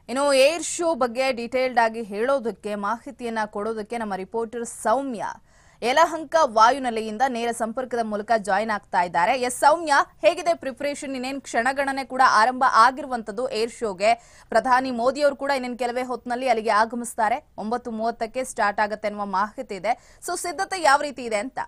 ಇನ್ನು air show ಬಗ್ಗೆ detailed ಆಗಿ ಹೇಳೋದಕ್ಕೆ ಮಾಹಿತಿಯನ್ನ ಕೊಡೋದಕ್ಕೆ ನಮ್ಮ ರಿಪೋರ್ಟರ್ ಸೌಮ್ಯ ಯಲಹಂಕ ವಾಯುನೆಲೆಯಿಂದ ನೇರ ಸಂಪರ್ಕದ ಮೂಲಕ ಜಾಯಿನ್ ಆಗ್ತಾ ಇದ್ದಾರೆ ಎಸ್ ಸೌಮ್ಯ ಹೇಗಿದೆ ಪ್ರಿಪರೇಷನ್ ಇನ್ನೇನು ಕ್ಷಣಗಣನೆ ಕೂಡ ಆರಂಭ ಆಗಿರುವಂತದ್ದು ಏರ್ ಶೋಗೆ ಪ್ರಧಾನಿ ಮೋದಿ ಅವರು ಕೂಡ ಇನ್ನೇನು ಕೆಲವೇ ಹೊತ್ತಿನಲ್ಲಿ ಅಲ್ಲಿಗೆ ಆಗಮಿಸ್ತಾರೆ ಒಂಬತ್ತು ಮೂವತ್ತಕ್ಕೆ ಸ್ಟಾರ್ಟ್ ಆಗುತ್ತೆ ಅನ್ನುವ ಮಾಹಿತಿ ಇದೆ ಸೊ ಸಿದ್ಧತೆ ಯಾವ ರೀತಿ ಇದೆ ಅಂತ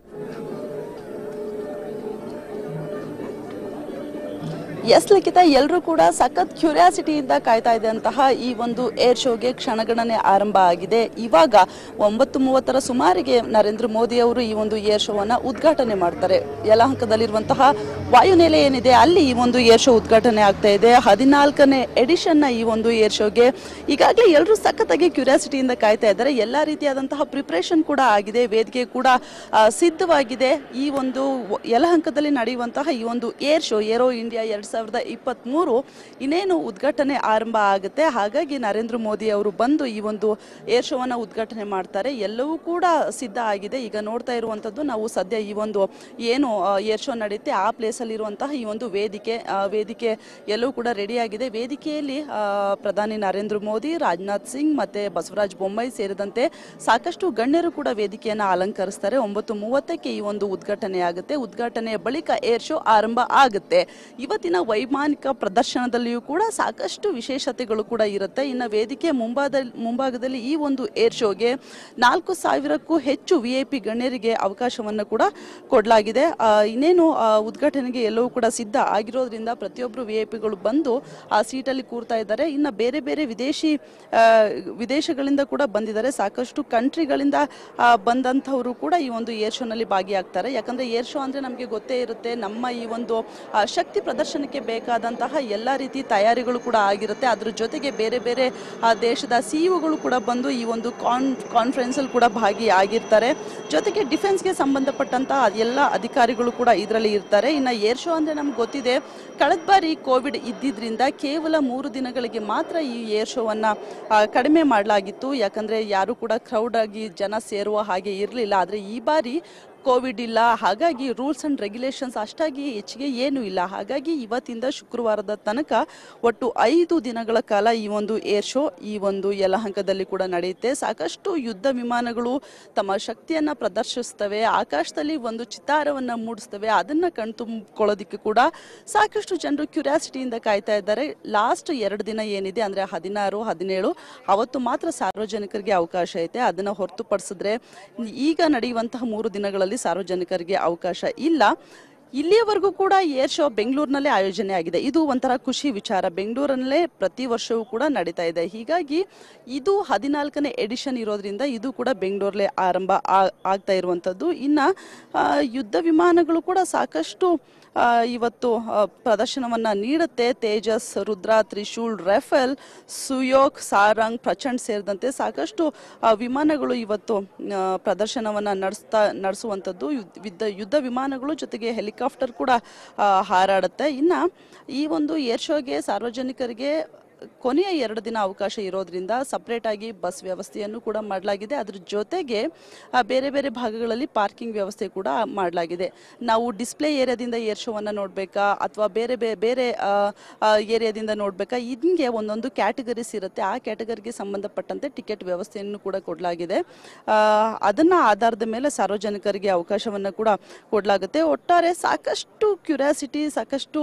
ಎಸ್ ಲಿಖಿತ ಎಲ್ಲರೂ ಕೂಡ ಸಖತ್ ಕ್ಯೂರಿಯಾಸಿಟಿಯಿಂದ ಕಾಯ್ತಾ ಇದ್ದಂತಹ ಈ ಒಂದು ಏರ್ ಶೋಗೆ ಕ್ಷಣಗಣನೆ ಆರಂಭ ಆಗಿದೆ ಇವಾಗ ಒಂಬತ್ತು ಮೂವತ್ತರ ಸುಮಾರಿಗೆ ನರೇಂದ್ರ ಮೋದಿ ಅವರು ಈ ಒಂದು ಏರ್ ಶೋವನ್ನ ಉದ್ಘಾಟನೆ ಮಾಡ್ತಾರೆ ಯಲಹಂಕದಲ್ಲಿರುವಂತಹ ವಾಯುನೆಲೆ ಏನಿದೆ ಅಲ್ಲಿ ಈ ಒಂದು ಏರ್ ಶೋ ಉದ್ಘಾಟನೆ ಆಗ್ತಾ ಇದೆ ಹದಿನಾಲ್ಕನೇ ಎಡಿಷನ್ ನ ಈ ಒಂದು ಏರ್ ಶೋಗೆ ಈಗಾಗಲೇ ಎಲ್ಲರೂ ಸಖತ್ತಾಗಿ ಕ್ಯೂರಿಯಾಸಿಟಿಯಿಂದ ಕಾಯ್ತಾ ಇದ್ದಾರೆ ಎಲ್ಲಾ ರೀತಿಯಾದಂತಹ ಪ್ರಿಪರೇಷನ್ ಕೂಡ ಆಗಿದೆ ವೇದಿಕೆ ಕೂಡ ಆ, ಸಿದ್ಧವಾಗಿದೆ ಈ ಒಂದು ವ- ಯಲಹಂಕದಲ್ಲಿ ನಡೆಯುವಂತಹ ಈ ಒಂದು ಏರ್ ಶೋ ಏರೋ ಇಂಡಿಯಾ ಎರಡ್ ಸಾವಿರದ ಇಪ್ಪತ್ತ್ಮೂರು ಇನ್ನೇನು ಉದ್ಘಾಟನೆ ಆರಂಭ ಆಗುತ್ತೆ ಹಾಗಾಗಿ ನರೇಂದ್ರ ಮೋದಿ ಅವರು ಬಂದು ಈ ಒಂದು ಏರ್ ಶೋವನ್ನ ಉದ್ಘಾಟನೆ ಮಾಡ್ತಾರೆ ಎಲ್ಲವೂ ಕೂಡ ಸಿದ್ಧ ಆಗಿದೆ ಈಗ ನೋಡ್ತಾ ಇರುವಂತದ್ದು ನಾವು ಸದ್ಯ ಈ ಒಂದು ಏನು ಏರ್ ಶೋ ನಡೆಯುತ್ತೆ ಆ ಪ್ಲೇಸ್ ಅಲ್ಲಿ ಇರುವಂತಹ ಈ ಒಂದು ವೇದಿಕೆ ಆ, ವೇದಿಕೆ ಎಲ್ಲವೂ ಕೂಡ ರೆಡಿ ಆಗಿದೆ ವೇದಿಕೆಯಲ್ಲಿ ಆ, ಪ್ರಧಾನಿ ನರೇಂದ್ರ ಮೋದಿ ರಾಜನಾಥ್ ಸಿಂಗ್ ಮತ್ತೆ ಬಸವರಾಜ ಬೊಮ್ಮಾಯಿ ಸೇರಿದಂತೆ ಸಾಕಷ್ಟು ಗಣ್ಯರು ಕೂಡ ವೇದಿಕೆಯನ್ನ ಅಲಂಕರಿಸ್ತಾರೆ ಒಂಬತ್ತು ಮೂವತ್ತಕ್ಕೆ ಈ ಒಂದು ಉದ್ಘಾಟನೆ ಆಗುತ್ತೆ ಉದ್ಘಾಟನೆಯ ಬಳಿಕ ಏರ್ ಶೋ ಆರಂಭ ಆಗುತ್ತೆ ಇವತ್ತಿನ ವೈಮಾನಿಕ ಪ್ರದರ್ಶನದಲ್ಲಿಯೂ ಕೂಡ ಸಾಕಷ್ಟು ವಿಶೇಷತೆಗಳು ಕೂಡ ಇರುತ್ತೆ ಇನ್ನು ವೇದಿಕೆ ಮುಂಭಾಗದಲ್ಲಿ ಮುಂಭಾಗದಲ್ಲಿ ಈ ಒಂದು ಏರ್ ಶೋಗೆ ನಾಲ್ಕು ಸಾವಿರಕ್ಕೂ ಹೆಚ್ಚು ವಿ ಐ ಪಿ ಗಣ್ಯರಿಗೆ ಅವಕಾಶವನ್ನು ಕೂಡ ಕೊಡಲಾಗಿದೆ ಆ, ಇನ್ನೇನು ಆ, ಉದ್ಘಾಟನೆಗೆ ಎಲ್ಲವೂ ಕೂಡ ಸಿದ್ಧ ಆಗಿರೋದ್ರಿಂದ ಪ್ರತಿಯೊಬ್ಬರು ವಿ ಐ ಪಿಗಳು ಬಂದು ಆ ಸೀಟಲ್ಲಿ ಕೂರ್ತಾ ಇದ್ದಾರೆ ಇನ್ನು ಬೇರೆ ಬೇರೆ ವಿದೇಶಿ ಆ, ವಿದೇಶಗಳಿಂದ ಕೂಡ ಬಂದಿದ್ದಾರೆ ಸಾಕಷ್ಟು ಕಂಟ್ರಿಗಳಿಂದ ಆ, ಬಂದಂಥವರು ಕೂಡ ಈ ಒಂದು ಏರ್ ಶೋನಲ್ಲಿ ಭಾಗಿಯಾಗ್ತಾರೆ ಯಾಕಂದ್ರೆ ಏರ್ ಶೋ ಅಂದ್ರೆ ನಮಗೆ ಗೊತ್ತೇ ಇರುತ್ತೆ ನಮ್ಮ ಈ ಒಂದು ಆ, ಶಕ್ತಿ ಪ್ರದರ್ಶನಕ್ಕೆ ಬೇಕಾದಂತಹ ಎಲ್ಲ ರೀತಿ ತಯಾರಿಗಳು ಕೂಡ ಆಗಿರುತ್ತೆ ಅದ್ರ ಜೊತೆಗೆ ಬೇರೆ ಬೇರೆ ಆ, ದೇಶದ ಸಿಇಒಗಳು ಕೂಡ ಬಂದು ಈ ಒಂದು ಕಾನ್ ಕಾನ್ಫರೆನ್ಸ್ ಅಲ್ಲಿ ಕೂಡ ಭಾಗಿಯಾಗಿರ್ತಾರೆ ಜೊತೆಗೆ ಡಿಫೆನ್ಸ್ಗೆ ಸಂಬಂಧಪಟ್ಟಂತಹ ಎಲ್ಲ ಅಧಿಕಾರಿಗಳು ಕೂಡ ಇದರಲ್ಲಿ ಇರ್ತಾರೆ ಇನ್ನು ಏರ್ ಶೋ ಅಂದ್ರೆ ನಮ್ಗೆ ಗೊತ್ತಿದೆ ಕಳೆದ ಬಾರಿ ಕೋವಿಡ್ ಇದ್ದಿದ್ರಿಂದ ಕೇವಲ ಮೂರು ದಿನಗಳಿಗೆ ಮಾತ್ರ ಈ ಏರ್ ಶೋವನ್ನ ಆ, ಕಡಿಮೆ ಮಾಡಲಾಗಿತ್ತು ಯಾಕಂದ್ರೆ ಯಾರು ಕೂಡ ಕ್ರೌಡ್ ಆಗಿ ಜನ ಸೇರುವ ಹಾಗೆ ಇರಲಿಲ್ಲ ಆದ್ರೆ ಈ ಬಾರಿ ಕೋವಿಡ್ ಇಲ್ಲ ಹಾಗಾಗಿ ರೂಲ್ಸ್ ಅಂಡ್ ರೆಗ್ಯುಲೇಷನ್ಸ್ ಅಷ್ಟಾಗಿ ಹೆಚ್ಚಿಗೆ ಏನೂ ಇಲ್ಲ ಹಾಗಾಗಿ ಇವತ್ತಿಂದ ಶುಕ್ರವಾರದ ತನಕ ಒಟ್ಟು ಐದು ದಿನಗಳ ಕಾಲ ಈ ಒಂದು ಏರ್ ಶೋ ಈ ಒಂದು ಯಲಹಂಕದಲ್ಲಿ ಕೂಡ ನಡೆಯುತ್ತೆ ಸಾಕಷ್ಟು ಯುದ್ಧ ವಿಮಾನಗಳು ತಮ್ಮ ಶಕ್ತಿಯನ್ನ ಪ್ರದರ್ಶಿಸ್ತವೆ ಆಕಾಶದಲ್ಲಿ ಒಂದು ಚಿತ್ತಾರವನ್ನ ಮೂಡಿಸ್ತವೆ ಅದನ್ನ ಕಣ್ತುಂಬಿಕೊಳ್ಳೋದಕ್ಕೆ ಕೂಡ ಸಾಕಷ್ಟು ಜನರು ಕ್ಯೂರಿಯಾಸಿಟಿಯಿಂದ ಕಾಯ್ತಾ ಇದ್ದಾರೆ ಲಾಸ್ಟ್ ಎರಡು ದಿನ ಏನಿದೆ ಅಂದ್ರೆ ಹದಿನಾರು ಹದಿನೇಳು ಅವತ್ತು ಮಾತ್ರ ಸಾರ್ವಜನಿಕರಿಗೆ ಅವಕಾಶ ಐತೆ ಅದನ್ನ ಹೊರತುಪಡಿಸಿದ್ರೆ ಈಗ ನಡೆಯುವಂತಹ ಮೂರು ದಿನಗಳಲ್ಲಿ ಸಾರ್ವಜನಿಕರಿಗೆ ಅವಕಾಶ ಇಲ್ಲ ಇಲ್ಲಿಯವರೆಗೂ ಕೂಡ ಏರ್ ಶೋ ಬೆಂಗಳೂರಿನಲ್ಲೇ ಆಯೋಜನೆ ಆಗಿದೆ ಇದು ಒಂಥರ ಖುಷಿ ವಿಚಾರ ಬೆಂಗಳೂರಲ್ಲೇ ಪ್ರತಿ ವರ್ಷವೂ ಕೂಡ ನಡೀತಾ ಇದೆ ಹೀಗಾಗಿ ಇದು ಹದಿನಾಲ್ಕನೇ ಎಡಿಷನ್ ಇರೋದ್ರಿಂದ ಇದು ಕೂಡ ಬೆಂಗಳೂರಲ್ಲೇ ಆರಂಭ ಆ- ಆಗ್ತಾ ಇರುವಂಥದ್ದು ಇನ್ನ ಆ, ಯುದ್ಧ ವಿಮಾನಗಳು ಕೂಡ ಸಾಕಷ್ಟು ಆ, ಇವತ್ತು ಆ, ಪ್ರದರ್ಶನವನ್ನ ನೀಡುತ್ತೆ ತೇಜಸ್ ರುದ್ರ ತ್ರಿಶೂಲ್ ರೆಫೆಲ್ ಸುಯೋಕ್ ಸಾರಂಗ್ ಪ್ರಚಂಡ್ ಸೇರಿದಂತೆ ಸಾಕಷ್ಟು ಆ, ವಿಮಾನಗಳು ಇವತ್ತು ಆ, ಪ್ರದರ್ಶನವನ್ನ ನಡೆಸ್ತಾ ನಡೆಸುವಂಥದ್ದು ಯುದ್ಧ ಯುದ್ಧ- ಯುದ್ಧ ವಿಮಾನಗಳು ಜೊತೆಗೆ ಹೆಲಿಕಾಪ್ಟರ್ ಕೂಡ ಆ, ಹಾರಾಡುತ್ತೆ ಇನ್ನ ಈ ಒಂದು ಏರ್ ಶೋಗೆ ಸಾರ್ವಜನಿಕರಿಗೆ ಕೊನೆಯ ಎರಡು ದಿನ ಅವಕಾಶ ಇರೋದ್ರಿಂದ ಸಪ್ರೇಟ್ ಆಗಿ ಬಸ್ ವ್ಯವಸ್ಥೆಯನ್ನು ಕೂಡ ಮಾಡಲಾಗಿದೆ ಅದ್ರ ಜೊತೆಗೆ ಆ, ಬೇರೆ ಬೇರೆ ಭಾಗಗಳಲ್ಲಿ ಪಾರ್ಕಿಂಗ್ ವ್ಯವಸ್ಥೆ ಕೂಡ ಮಾಡಲಾಗಿದೆ ನಾವು ಡಿಸ್ಪ್ಲೇ ಏರಿಯಾದಿಂದ ಏರ್ ಶೋವನ್ನು ನೋಡಬೇಕಾ ಅಥವಾ ಬೇರೆ ಬೇರೆ ಬೇರೆ ಏರಿಯಾದಿಂದ ನೋಡಬೇಕಾ ಹಿಂಗೆ ಒಂದೊಂದು ಕ್ಯಾಟಗರೀಸ್ ಇರುತ್ತೆ ಆ ಕ್ಯಾಟಗರಿಗೆ ಸಂಬಂಧಪಟ್ಟಂತೆ ಟಿಕೆಟ್ ವ್ಯವಸ್ಥೆಯನ್ನು ಕೂಡ ಕೊಡಲಾಗಿದೆ ಆ, ಅದನ್ನ ಆಧಾರದ ಮೇಲೆ ಸಾರ್ವಜನಿಕರಿಗೆ ಅವಕಾಶವನ್ನು ಕೂಡ ಕೊಡಲಾಗುತ್ತೆ ಒಟ್ಟಾರೆ ಸಾಕಷ್ಟು ಕ್ಯೂರಿಯಾಸಿಟಿ ಸಾಕಷ್ಟು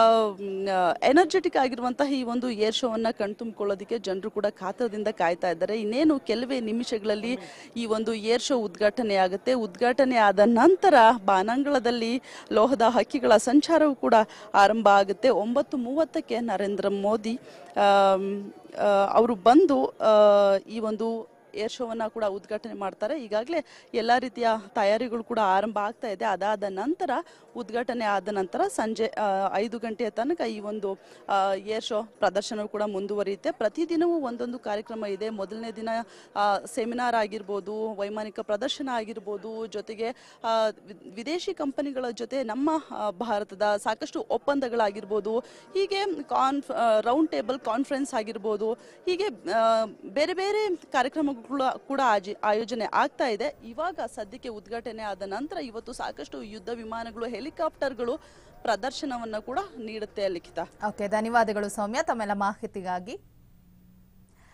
ಎನರ್ಜೆಟಿಕ್ ಆಗಿರುವಂತಹ ಈ ಒಂದು ಏರ್ ಶೋವನ್ನ ಕಣ್ತುಂಬಿಕೊಳ್ಳೋದಕ್ಕೆ ಜನರು ಕೂಡ ಕಾತರದಿಂದ ಕಾಯ್ತಾ ಇದ್ದಾರೆ ಇನ್ನೇನು ಕೆಲವೇ ನಿಮಿಷಗಳಲ್ಲಿ ಈ ಒಂದು ಏರ್ ಶೋ ಉದ್ಘಾಟನೆ ಆಗುತ್ತೆ ಉದ್ಘಾಟನೆ ಆದ ನಂತರ ಬಾನಂಗಳದಲ್ಲಿ ಲೋಹದ ಹಕ್ಕಿಗಳ ಸಂಚಾರವೂ ಕೂಡ ಆರಂಭ ಆಗುತ್ತೆ ಒಂಬತ್ತು ಮೂವತ್ತಕ್ಕೆ ನರೇಂದ್ರ ಮೋದಿ ಆಮ್, ಆ, ಅವರು ಬಂದು ಆ, ಈ ಒಂದು ಏರ್ ಶೋವನ್ನ ಕೂಡ ಉದ್ಘಾಟನೆ ಮಾಡ್ತಾರೆ ಈಗಾಗಲೇ ಎಲ್ಲ ರೀತಿಯ ತಯಾರಿಗಳು ಕೂಡ ಆರಂಭ ಆಗ್ತಾ ಇದೆ ಅದಾದ ನಂತರ ಉದ್ಘಾಟನೆ ಆದ ನಂತರ ಸಂಜೆ ಆ, ಐದು ಗಂಟೆಯ ತನಕ ಈ ಒಂದು ಆ, ಏರ್ ಶೋ ಪ್ರದರ್ಶನವು ಕೂಡ ಮುಂದುವರಿಯುತ್ತೆ ಪ್ರತಿದಿನವೂ ಒಂದೊಂದು ಕಾರ್ಯಕ್ರಮ ಇದೆ ಮೊದಲನೇ ದಿನ ಆ, ಸೆಮಿನಾರ್ ಆಗಿರ್ಬೋದು ವೈಮಾನಿಕ ಪ್ರದರ್ಶನ ಆಗಿರ್ಬೋದು ಜೊತೆಗೆ ಆ, ವಿ- ವಿದೇಶಿ ಕಂಪನಿಗಳ ಜೊತೆ ನಮ್ಮ ಆ, ಭಾರತದ ಸಾಕಷ್ಟು ಒಪ್ಪಂದಗಳಾಗಿರ್ಬೋದು ಹೀಗೆ ಕಾನ್ಫ್ ರೌಂಡ್ ಟೇಬಲ್ ಕಾನ್ಫರೆನ್ಸ್ ಆಗಿರ್ಬೋದು ಹೀಗೆ ಆ, ಬೇರೆ ಬೇರೆ ಕಾರ್ಯಕ್ರಮಗಳು ಕೂಡ ಆಜಿ- ಆಯೋಜನೆ ಆಗ್ತಾ ಇದೆ ಇವಾಗ ಸದ್ಯಕ್ಕೆ ಉದ್ಘಾಟನೆ ಆದ ನಂತರ ಇವತ್ತು ಸಾಕಷ್ಟು ಯುದ್ಧ ವಿಮಾನಗಳು ಹೆಲಿಕಾಪ್ಟರ್ಗಳು ಪ್ರದರ್ಶನವನ್ನ ಕೂಡ ನೀಡುತ್ತೆ ಲಿಖಿತ ಓಕೆ ಧನ್ಯವಾದಗಳು ಸೌಮ್ಯ ತಮ್ಮೆಲ್ಲ ಮಾಹಿತಿಗಾಗಿ